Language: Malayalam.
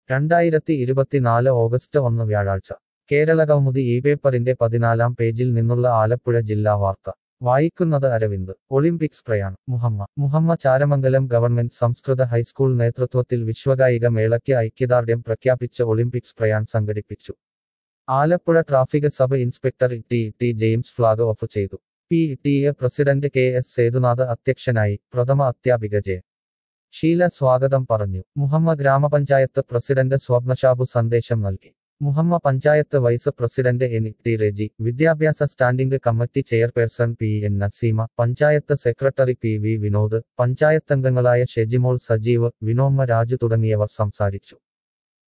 രണ്ടായിരത്തി ഇരുപത്തിനാല് ഓഗസ്റ്റ് ഒന്ന് വ്യാഴാഴ്ച കേരള കൗമുദി ഈ പേപ്പറിന്റെ പതിനാലാം പേജിൽ നിന്നുള്ള ആലപ്പുഴ ജില്ലാ വാർത്ത വായിക്കുന്നത് അരവിന്ദ് ഒളിമ്പിക്സ് പ്രയാണം മുഹമ്മ മുഹമ്മ ചാരമംഗലം ഗവൺമെന്റ് സംസ്കൃത ഹൈസ്കൂൾ നേതൃത്വത്തിൽ വിശ്വകായിക മേളയ്ക്ക് ഐക്യദാർഢ്യം പ്രഖ്യാപിച്ച ഒളിമ്പിക്സ് പ്രയാൺ സംഘടിപ്പിച്ചു Alappuzha traffic sub inspector T T James flag off ചെയ്തു P T A president K S Sethunath അധ്യക്ഷനായി പ്രഥമ അധ്യാപിക ജെ ഷീല സ്വാഗതം പറഞ്ഞു മുഹമ്മ ഗ്രാമപഞ്ചായത്ത് പ്രസിഡന്റ് സ്വപ്നഷാബു സന്ദേശം നൽകി Muhamma panchayat vice president N T Reji വിദ്യാഭ്യാസ standing committee chairperson P N Naseema panchayat secretary P V Vinod പഞ്ചായത്തംഗങ്ങളായ ഷെജിമോൾ സജീവ് വിനോമ്മ രാജു തുടങ്ങിയവർ സംസാരിച്ചു